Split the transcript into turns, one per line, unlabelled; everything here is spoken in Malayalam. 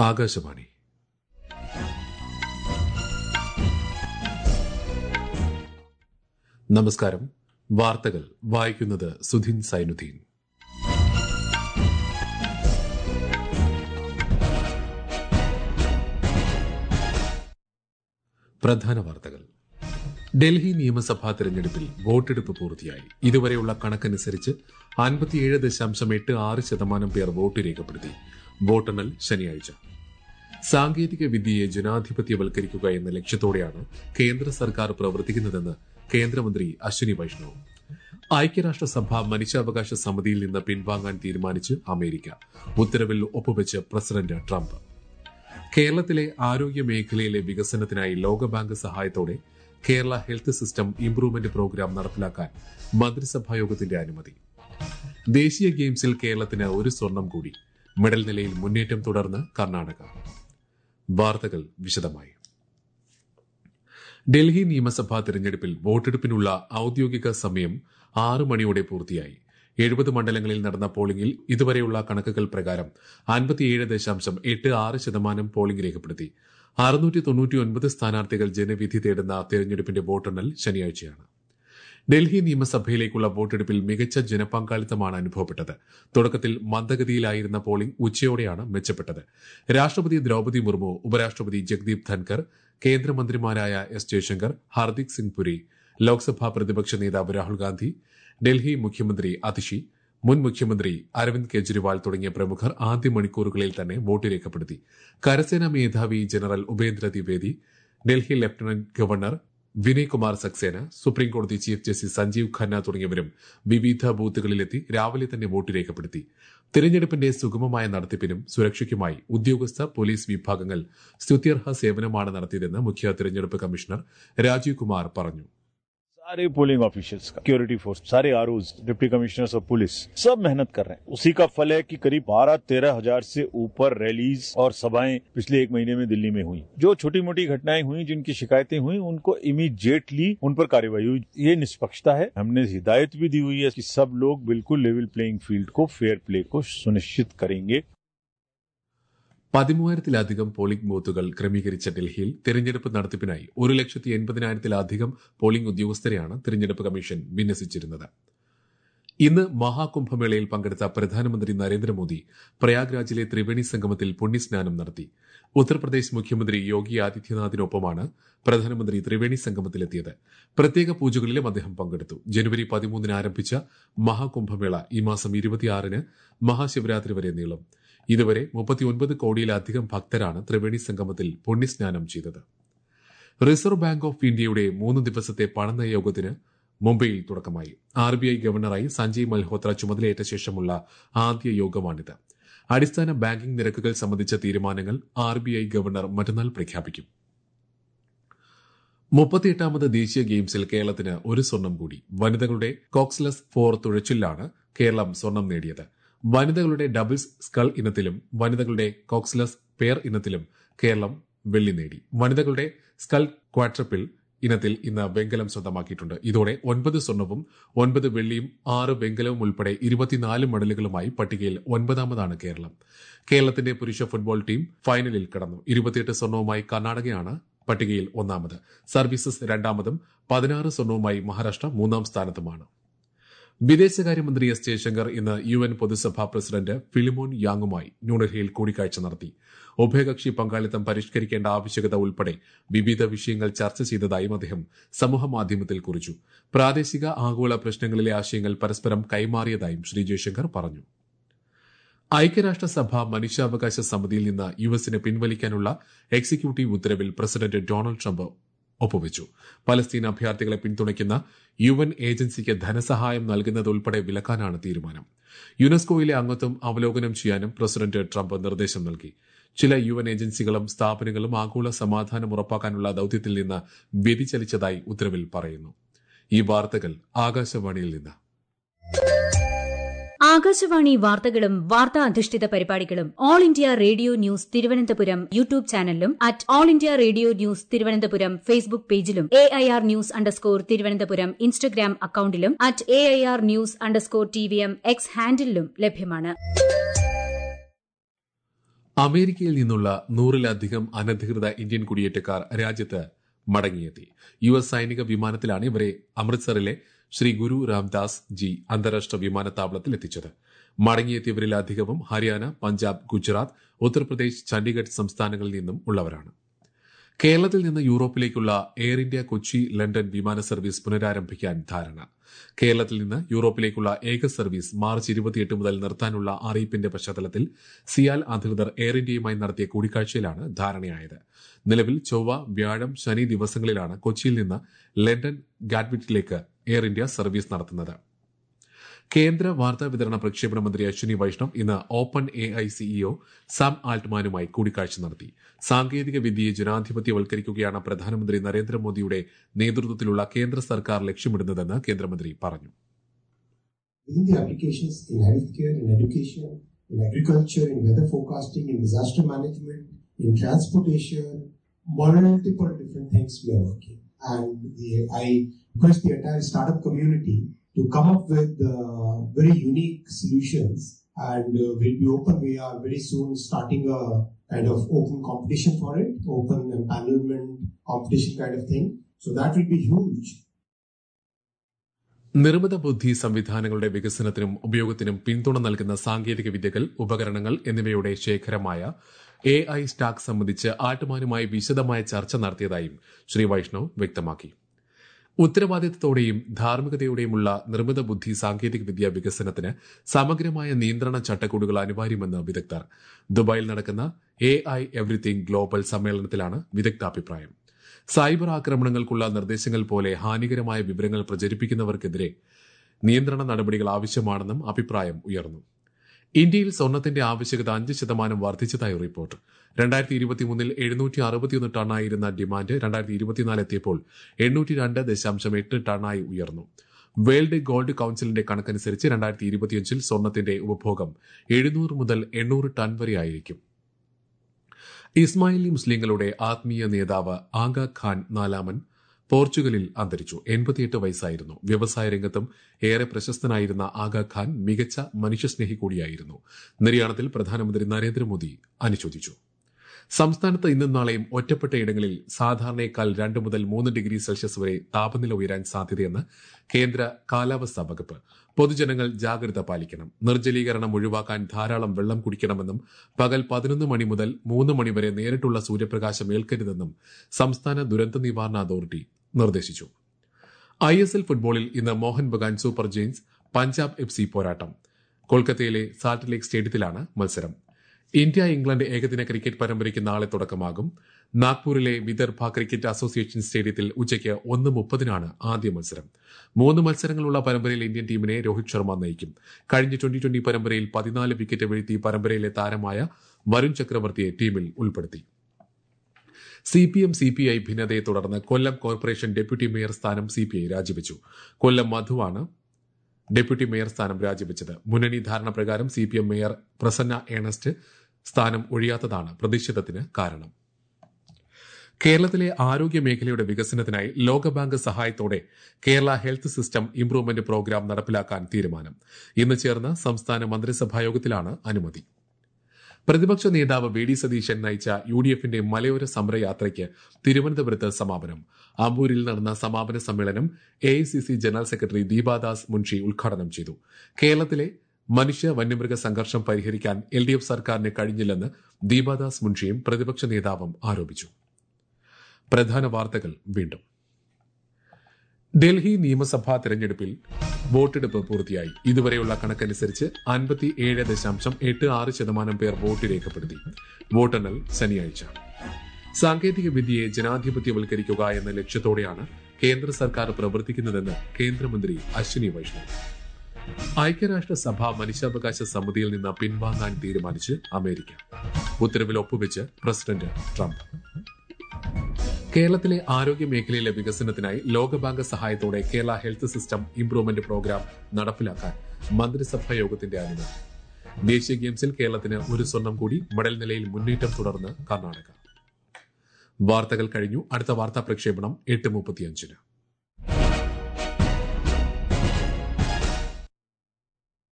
ആകാശവാണി നമസ്കാരം വാർത്തകൾ വായിക്കുന്നത് സുധിൻ സൈനുദ്ദീൻ പ്രധാന വാർത്തകൾ ഡൽഹി നിയമസഭാ തെരഞ്ഞെടുപ്പിൽ വോട്ടെടുപ്പ് പൂർത്തിയായി ഇതുവരെയുള്ള കണക്കനുസരിച്ച് അൻപത്തിയേഴ് ദശാംശം എട്ട് ആറ് ശതമാനം പേർ വോട്ട് രേഖപ്പെടുത്തി വോട്ടെണ്ണൽ ശനിയാഴ്ച സാങ്കേതിക വിദ്യയെ ജനാധിപത്യവൽക്കരിക്കുക എന്ന ലക്ഷ്യത്തോടെയാണ് കേന്ദ്ര സർക്കാർ പ്രവർത്തിക്കുന്നതെന്ന് കേന്ദ്രമന്ത്രി അശ്വിനി വൈഷ്ണവ് ഐക്യരാഷ്ട്രസഭ മനുഷ്യാവകാശ സമിതിയിൽ നിന്ന് പിൻവാങ്ങാൻ തീരുമാനിച്ച് അമേരിക്ക ഉത്തരവിൽ ഒപ്പുവെച്ച് പ്രസിഡന്റ് ട്രംപ് കേരളത്തിലെ ആരോഗ്യ മേഖലയിലെ വികസനത്തിനായി ലോകബാങ്ക് സഹായത്തോടെ Kerala health system improvement programme നടപ്പിലാക്കാൻ മന്ത്രിസഭാ യോഗത്തിന്റെ അനുമതി ദേശീയ ഗെയിംസിൽ കേരളത്തിന് ഒരു സ്വർണം കൂടി മെഡൽ നിലയിൽ മുന്നേറ്റം തുടർന്ന് കർണാടക വാർത്തകൾ വിശദമായി ഡൽഹി നിയമസഭാ തെരഞ്ഞെടുപ്പിൽ വോട്ടെടുപ്പിനുള്ള ഔദ്യോഗിക സമയം ആറ് മണിയോടെ പൂർത്തിയായി എഴുപത് മണ്ഡലങ്ങളിൽ നടന്ന പോളിംഗിൽ ഇതുവരെയുള്ള കണക്കുകൾ പ്രകാരം അൻപത്തിയേഴ് ദശാംശം എട്ട് ആറ് ശതമാനം പോളിംഗ് രേഖപ്പെടുത്തി അറുന്നൂറ്റി തൊണ്ണൂറ്റിയൊൻപത് സ്ഥാനാർത്ഥികൾ ജനവിധി തേടുന്ന തെരഞ്ഞെടുപ്പിന്റെ വോട്ടെണ്ണൽ ശനിയാഴ്ചയാണ് ഡൽഹി നിയമസഭയിലേക്കുള്ള വോട്ടെടുപ്പിൽ മികച്ച ജനപങ്കാളിത്തമാണ് അനുഭവപ്പെട്ടത് തുടക്കത്തിൽ മന്ദഗതിയിലായിരുന്ന പോളിംഗ് ഉച്ചയോടെയാണ് മെച്ചപ്പെട്ടത് രാഷ്ട്രപതി ദ്രൌപതി മുർമു ഉപരാഷ്ട്രപതി ജഗ്ദീപ് ധൻകർ കേന്ദ്രമന്ത്രിമാരായ എസ് ജയശങ്കർ ഹർദീപ് സിംഗ് പുരി ലോക്സഭാ പ്രതിപക്ഷ നേതാവ് രാഹുൽ ഗാന്ധി ഡൽഹി മുഖ്യമന്ത്രി അതിഷി മുൻ മുഖ്യമന്ത്രി അരവിന്ദ് കെജ്രിവാൾ തുടങ്ങിയ പ്രമുഖർ ആദ്യ മണിക്കൂറുകളിൽ തന്നെ വോട്ട് രേഖപ്പെടുത്തി കരസേനാ മേധാവി general Upendra Dwivedi Delhi lieutenant governor Vinay Kumar Saxena സുപ്രീംകോടതി ചീഫ് ജസ്റ്റിസ് സഞ്ജീവ് ഖന്ന തുടങ്ങിയവരും വിവിധ ബൂത്തുകളിലെത്തി രാവിലെ തന്നെ വോട്ട് രേഖപ്പെടുത്തി തിരഞ്ഞെടുപ്പിന്റെ സുഗമമായ നടത്തിപ്പിനും സുരക്ഷയ്ക്കുമായി ഉദ്യോഗസ്ഥ പോലീസ് വിഭാഗങ്ങൾ സ്തുത്യർഹ സേവനമാണ് നടത്തിയതെന്ന് മുഖ്യ തിരഞ്ഞെടുപ്പ് കമ്മീഷണർ രാജീവ് കുമാർ പറഞ്ഞു
सारे पोलिंग ऑफिशियल्स सिक्योरिटी फोर्स सारे आर डिप्टी कमिश्नर्स ऑफ पुलिस सब मेहनत कर रहे हैं उसी का फल है कि करीब बारह तेरह हजार से ऊपर रैलीज और सभाएं पिछले एक महीने में दिल्ली में हुई जो छोटी मोटी घटनाएं हुई जिनकी शिकायतें हुई उनको इमीडिएटली उन पर कार्रवाई हुई ये निष्पक्षता है हमने हिदायत भी दी हुई है कि सब लोग बिल्कुल लेवल प्लेइंग फील्ड को फेयर प्ले को सुनिश्चित करेंगे
പതിമൂവായിരത്തിലധികം പോളിംഗ് ബൂത്തുകൾ ക്രമീകരിച്ച ഡൽഹിയിൽ തെരഞ്ഞെടുപ്പ് നടത്തിപ്പിനായി ഒരു ലക്ഷത്തി എൺപതിനായിരത്തിലധികം പോളിംഗ് ഉദ്യോഗസ്ഥരെയാണ് തെരഞ്ഞെടുപ്പ് കമ്മീഷൻ വിന്യസിച്ചിരുന്നത് ഇന്ന് മഹാകുംഭമേളയിൽ പങ്കെടുത്ത പ്രധാനമന്ത്രി നരേന്ദ്രമോദി പ്രയാഗ്രാജിലെ ത്രിവേണി സംഗമത്തിൽ പുണ്യസ്നാനം നടത്തി ഉത്തർപ്രദേശ് മുഖ്യമന്ത്രി യോഗി ആദിത്യനാഥിനൊപ്പമാണ് പ്രധാനമന്ത്രി ത്രിവേണി സംഗമത്തിലെത്തിയത് പ്രത്യേക പൂജകളിലും അദ്ദേഹം പങ്കെടുത്തു ജനുവരി പതിമൂന്നിന് ആരംഭിച്ച മഹാകുംഭമേള ഈ മാസം ഇരുപത്തിയാറിന് മഹാശിവരാത്രി വരെ നീളും ഇതുവരെ മുപ്പത്തിയൊൻപത് കോടിയിലധികം ഭക്തരാണ് ത്രിവേണി സംഗമത്തിൽ പുണ്യസ്നാനം ചെയ്തത് റിസർവ് ബാങ്ക് ഓഫ് ഇന്ത്യയുടെ മൂന്ന് ദിവസത്തെ പണനയ യോഗത്തിന് മുംബൈയിൽ തുടക്കമായി ആർ ബി ഐ ഗവർണറായി സഞ്ജയ് മൽഹോത്ര ചുമതലയേറ്റ ശേഷമുള്ള ആദ്യ യോഗമാണിത് അടിസ്ഥാന ബാങ്കിംഗ് നിരക്കുകൾ സംബന്ധിച്ച തീരുമാനങ്ങൾ ആർ ബി ഐ ഗവർണർ മറ്റന്നാൾ പ്രഖ്യാപിക്കും മുപ്പത്തിയെട്ടാമത് ദേശീയ ഗെയിംസിൽ കേരളത്തിന് ഒരു സ്വർണം കൂടി വനിതകളുടെ കോക്സ്ലസ് ഫോർ തുഴച്ചിലാണ് കേരളം സ്വർണം നേടിയത് വനിതകളുടെ ഡബിൾസ് സ്കൾ ഇനത്തിലും വനിതകളുടെ കോക്സ്ലസ് പെയർ ഇനത്തിലും കേരളം വെള്ളി നേടി വനിതകളുടെ സ്കൾ ക്വാട്രപ്പിൽ ഇനത്തിൽ ഇന്ന് വെങ്കലം സ്വന്തമാക്കിയിട്ടുണ്ട് ഇതോടെ ഒൻപത് സ്വർണവും ഒൻപത് വെള്ളിയും ആറ് വെങ്കലവും ഉൾപ്പെടെ ഇരുപത്തിനാല് മെഡലുകളുമായി പട്ടികയിൽ ഒൻപതാമതാണ് കേരളം കേരളത്തിന്റെ പുരുഷ ഫുട്ബോൾ ടീം ഫൈനലിൽ കടന്നു ഇരുപത്തിയെട്ട് സ്വർണവുമായി കർണാടകയാണ് പട്ടികയിൽ ഒന്നാമത് സർവീസസ് രണ്ടാമതും പതിനാറ് സ്വർണവുമായി മഹാരാഷ്ട്ര മൂന്നാം സ്ഥാനത്തുമാണ് വിദേശകാര്യമന്ത്രി എസ് ജയശങ്കർ ഇന്ന് യു എൻ പൊതുസഭാ പ്രസിഡന്റ് ഫിലിമോൻ യാങ്ങുമായി ന്യൂഡൽഹിയിൽ കൂടിക്കാഴ്ച നടത്തി ഉഭയകക്ഷി പങ്കാളിത്തം പരിഷ്കരിക്കേണ്ട ആവശ്യകത ഉൾപ്പെടെ വിവിധ വിഷയങ്ങൾ ചർച്ച ചെയ്തതായും അദ്ദേഹം സമൂഹമാധ്യമത്തിൽ കുറിച്ചു പ്രാദേശിക ആഗോള പ്രശ്നങ്ങളിലെ ആശയങ്ങൾ പരസ്പരം കൈമാറിയതായും ശ്രീ ജയശങ്കർ പറഞ്ഞു ഐക്യരാഷ്ട്രസഭ മനുഷ്യാവകാശ സമിതിയിൽ നിന്ന് യു എസിനെ പിൻവലിക്കാനുള്ള എക്സിക്യൂട്ടീവ് ഉത്തരവിൽ പ്രസിഡന്റ് ഡൊണാൾഡ് ട്രംപ് ഒപ്പുവെച്ചു പലസ്തീൻ അഭയാർത്ഥികളെ പിന്തുണയ്ക്കുന്ന യു എൻ ഏജൻസിക്ക് ധനസഹായം നൽകുന്നതുൾപ്പെടെ വിലക്കാനാണ് തീരുമാനം യുനെസ്കോയിലെ അംഗത്വം അവലോകനം ചെയ്യാനും പ്രസിഡന്റ് ട്രംപ് നിർദ്ദേശം നൽകി ചില യു എൻ ഏജൻസികളും സ്ഥാപനങ്ങളും ആഗോള സമാധാനം ഉറപ്പാക്കാനുള്ള ദൌത്യത്തിൽ നിന്ന് വ്യതിചലിച്ചതായി ഉത്തരവിൽ പറയുന്നു ഈ വാർത്തകൾ ആകാശവാണിയിൽ നിന്ന്
ആകാശവാണി വാർത്തകളും വാർത്താ അധിഷ്ഠിത പരിപാടികളും all India radio news Thiruvananthapuram YouTube ചാനലിലും at all India radio news Thiruvananthapuram Facebook പേജിലും A I R news underscore Thiruvananthapuram Instagram അക്കൌണ്ടിലും at A I R news underscore T V M X ഹാൻഡിലും ലഭ്യമാണ്
അമേരിക്കയിൽ നിന്നുള്ള നൂറിലധികം അനധികൃത ഇന്ത്യൻ കുടിയേറ്റക്കാർ രാജ്യത്ത് മടങ്ങിയെത്തി യു എസ് സൈനിക വിമാനത്തിലാണ് ഇവരെ അമൃത്സറിലെ ശ്രീ ഗുരു രാംദാസ് ജി അന്താരാഷ്ട്ര വിമാനത്താവളത്തിൽ എത്തിച്ചത് മടങ്ങിയെത്തിയവരിൽ അധികവും ഹരിയാന പഞ്ചാബ് ഗുജറാത്ത് ഉത്തർപ്രദേശ് ചണ്ഡീഗഡ് സംസ്ഥാനങ്ങളിൽ നിന്നും ഉള്ളവരാണ് കേരളത്തിൽ നിന്ന് യൂറോപ്പിലേക്കുള്ള എയർ ഇന്ത്യ കൊച്ചി ലണ്ടൻ വിമാന സർവീസ് പുനരാരംഭിക്കാൻ ധാരണ കേരളത്തിൽ നിന്ന് യൂറോപ്പിലേക്കുള്ള ഏക സർവീസ് മാർച്ച് ഇരുപത്തിയെട്ട് മുതൽ നിർത്താനുള്ള അറിയിപ്പിന്റെ പശ്ചാത്തലത്തിൽ സിയാൽ അധികൃതർ എയർ ഇന്ത്യയുമായി നടത്തിയ കൂടിക്കാഴ്ചയിലാണ് ധാരണയായത് നിലവിൽ ചൊവ്വ വ്യാഴം ശനി ദിവസങ്ങളിലാണ് കൊച്ചിയിൽ നിന്ന് ലണ്ടൻ ഗാഡ്വിറ്റിലേക്ക് എയർ ഇന്ത്യ സർവീസ് നടത്തുന്നത് കേന്ദ്ര വാർത്താ വിതരണ പ്രക്ഷേപണ മന്ത്രി അശ്വിനി വൈഷ്ണവ് ഇന്ന് Open A I CEO Sam ആൾട്ട്മാനുമായി കൂടിക്കാഴ്ച നടത്തി സാങ്കേതിക വിദ്യയെ ജനാധിപത്യവൽക്കരിക്കുകയാണ് പ്രധാനമന്ത്രി നരേന്ദ്രമോദിയുടെ നേതൃത്വത്തിലുള്ള കേന്ദ്ര സർക്കാർ ലക്ഷ്യമിടുന്നതെന്ന് കേന്ദ്രമന്ത്രി പറഞ്ഞു
Within the applications in healthcare, in education, in agriculture, in weather forecasting, in disaster management, in transportation, multiple different things we are working. And the, I request the entire startup community to come up with uh, very unique solutions and uh, we'll be open. We are very soon starting a kind of open competition for it, open empanelment competition kind of thing. So that will be huge.
നിർമ്മിത ബുദ്ധി സംവിധാനങ്ങളുടെ വികസനത്തിനും ഉപയോഗത്തിനും പിന്തുണ നൽകുന്ന സാങ്കേതിക വിദ്യകൾ ഉപകരണങ്ങൾ എന്നിവയുടെ ശേഖരമായ എ ഐ സ്റ്റാക്ക് സംബന്ധിച്ച് ആട്ടുമാനുമായി വിശദമായ ചർച്ച നടത്തിയതായും ശ്രീ വൈഷ്ണവ് വ്യക്തമാക്കി ഉത്തരവാദിത്തത്തോടെയും ധാർമ്മികതയോടെയുമുള്ള നിർമ്മിത ബുദ്ധി സാങ്കേതിക വിദ്യ വികസനത്തിന് സമഗ്രമായ നിയന്ത്രണ ചട്ടക്കൂടുകൾ അനിവാര്യമെന്ന് വിദഗ്ധർ ദുബായിൽ നടക്കുന്ന എ ഐ എവറിത്തിങ് ഗ്ലോബൽ സമ്മേളനത്തിലാണ് വിദഗ്ധാഭിപ്രായം സൈബർ ആക്രമണങ്ങൾക്കുള്ള നിർദ്ദേശങ്ങൾ പോലെ ഹാനികരമായ വിവരങ്ങൾ പ്രചരിപ്പിക്കുന്നവർക്കെതിരെ നിയന്ത്രണ നടപടികൾ ആവശ്യമാണെന്നും അഭിപ്രായം ഉയർന്നു ഇന്ത്യയിൽ സ്വർണത്തിന്റെ ആവശ്യകത അഞ്ച് ശതമാനം വർദ്ധിച്ചതായി റിപ്പോർട്ട് രണ്ടായിരത്തി ഇരുപത്തിമൂന്നിൽ എഴുന്നൂറ്റി അറുപത്തിയൊന്ന് ടണ്ണായിരുന്ന ഡിമാൻഡ് രണ്ടായിരത്തി ഇരുപത്തിനാല് എത്തിയപ്പോൾ എണ്ണൂറ്റി രണ്ട് ദശാംശം എട്ട് ടണ്ണായി ഉയർന്നു വേൾഡ് ഗോൾഡ് കൌൺസിലിന്റെ കണക്കനുസരിച്ച് രണ്ടായിരത്തി ഇരുപത്തിയഞ്ചിൽ സ്വർണത്തിന്റെ ഉപഭോഗം എഴുന്നൂറ് മുതൽ എണ്ണൂറ് ടൺ വരെ ആയിരിക്കും ഇസ്മായിലി മുസ്ലിങ്ങളുടെ ആത്മീയ നേതാവ് ആഗ ഖാൻ നാലാമൻ പോർച്ചുഗലിൽ അന്തരിച്ചു എൺപത്തിയെട്ട് വയസ്സായിരുന്നു വ്യവസായ രംഗത്തും ഏറെ പ്രശസ്തനായിരുന്ന ആഗ ഖാൻ മികച്ച മനുഷ്യസ്നേഹി കൂടിയായിരുന്നു നിര്യാണത്തിൽ പ്രധാനമന്ത്രി നരേന്ദ്രമോദി അനുശോചിച്ചു സംസ്ഥാനത്ത് ഇന്നും നാളെയും ഒറ്റപ്പെട്ട ഇടങ്ങളിൽ സാധാരണയേക്കാൾ രണ്ട് മുതൽ മൂന്ന് ഡിഗ്രി സെൽഷ്യസ് വരെ താപനില ഉയരാൻ സാധ്യതയെന്ന് കേന്ദ്ര കാലാവസ്ഥാ വകുപ്പ് പൊതുജനങ്ങൾ ജാഗ്രത പാലിക്കണം നിർജ്ജലീകരണം ഒഴിവാക്കാൻ ധാരാളം വെള്ളം കുടിക്കണമെന്നും പകൽ പതിനൊന്ന് മണി മുതൽ മൂന്ന് മണി വരെ നേരിട്ടുള്ള സൂര്യപ്രകാശം ഏൽക്കരുതെന്നും സംസ്ഥാന ദുരന്ത നിവാരണ അതോറിറ്റി നിർദ്ദേശിച്ചു ഐ എസ് എൽ ഫുട്ബോളിൽ ഇന്ന് Mohun Bagan super giants Punjab F C പോരാട്ടം കൊൽക്കത്തയിലെ സാൾട്ട് ലേക്ക് സ്റ്റേഡിയത്തിലാണ് മത്സരം ഇന്ത്യ ഇംഗ്ലണ്ട് ഏകദിന ക്രിക്കറ്റ് പരമ്പരയ്ക്ക് നാളെ തുടക്കമാകും നാഗ്പൂരിലെ വിദർഭ ക്രിക്കറ്റ് അസോസിയേഷൻ സ്റ്റേഡിയത്തിൽ ഉച്ചയ്ക്ക് ഒന്ന് മുപ്പതിനാണ് ആദ്യ മത്സരം മൂന്ന് മത്സരങ്ങളുള്ള പരമ്പരയിൽ ഇന്ത്യൻ ടീമിനെ രോഹിത് ശർമ്മ നയിക്കും കഴിഞ്ഞ ട്വന്റി ട്വന്റി പരമ്പരയിൽ പതിനാല് വിക്കറ്റ് വീഴ്ത്തി പരമ്പരയിലെ താരമായ വരുൺ ചക്രവർത്തിയെ ടീമിൽ ഉൾപ്പെടുത്തി C P M C P I ഭിന്നതയെ തുടർന്ന് കൊല്ലം കോർപ്പറേഷൻ ഡെപ്യൂട്ടി മേയർ സ്ഥാനം സി പി ഐ രാജിവെച്ചു കൊല്ലം മധുവാണ് ഡെപ്യൂട്ടി മേയർ സ്ഥാനം രാജിവെച്ചത് മുന്നണി ധാരണ പ്രകാരം C P M mayor Prasanna Ernest സ്ഥാനം ഒഴിയാത്തതാണ് പ്രതിഷേധത്തിന് കാരണം കേരളത്തിലെ ആരോഗ്യ മേഖലയുടെ വികസനത്തിനായി ലോകബാങ്ക് സഹായത്തോടെ Kerala health system improvement programme നടപ്പിലാക്കാൻ തീരുമാനം ഇന്ന് ചേർന്ന സംസ്ഥാന മന്ത്രിസഭാ യോഗത്തിലാണ് അനുമതി പ്രതിപക്ഷ നേതാവ് വി ഡി സതീശൻ നയിച്ച യു ഡി എഫിന്റെ മലയോര സമരയാത്രയ്ക്ക് തിരുവനന്തപുരത്ത് സമാപനം ആമ്പൂരിൽ നടന്ന സമാപന സമ്മേളനം A general secretary Deepadas Munshi ഉദ്ഘാടനം ചെയ്തു കേരളത്തിലെ മനുഷ്യ വന്യമൃഗ സംഘർഷം പരിഹരിക്കാൻ എൽ ഡി എഫ് സർക്കാരിന് കഴിഞ്ഞില്ലെന്ന് ദീപാദാസ് മുൻഷിയും പ്രതിപക്ഷ നേതാവും ആരോപിച്ചു പ്രധാന വാർത്തകൾ വീണ്ടും ഡൽഹി നിയമസഭാ തെരഞ്ഞെടുപ്പിൽ വോട്ടെടുപ്പ് പൂർത്തിയായി ഇതുവരെയുള്ള കണക്കനുസരിച്ച് അൻപത്തിയേഴ് ദശാംശം എട്ട് ആറ് ശതമാനം പേർ വോട്ട് രേഖപ്പെടുത്തി വോട്ടെണ്ണൽ ശനിയാഴ്ച സാങ്കേതിക വിദ്യയെ ജനാധിപത്യവൽക്കരിക്കുക എന്ന ലക്ഷ്യത്തോടെയാണ് കേന്ദ്ര സർക്കാർ പ്രവർത്തിക്കുന്നതെന്ന് കേന്ദ്രമന്ത്രി അശ്വിനി വൈഷ്ണവ് ഐക്യരാഷ്ട്രസഭ മനുഷ്യാവകാശ സമിതിയിൽ നിന്ന് പിൻവാങ്ങാൻ തീരുമാനിച്ച് അമേരിക്ക ഉത്തരവിൽ ഒപ്പുവെച്ച് പ്രസിഡന്റ് ട്രംപ് കേരളത്തിലെ ആരോഗ്യ മേഖലയിലെ വികസനത്തിനായി ലോകബാങ്ക് സഹായത്തോടെ Kerala health system improvement programme നടപ്പിലാക്കാൻ മന്ത്രിസഭാ യോഗത്തിന്റെ അനുമതി ദേശീയ ഗെയിംസിൽ കേരളത്തിന് ഒരു സ്വർണം കൂടി മെഡൽ നിലയിൽ മുന്നേറ്റം തുടർന്ന് കർണാടക വാർത്തകൾ കഴിഞ്ഞു അടുത്ത വാർത്താ പ്രക്ഷേപണം എട്ട് മുപ്പത്തിയഞ്ചിന്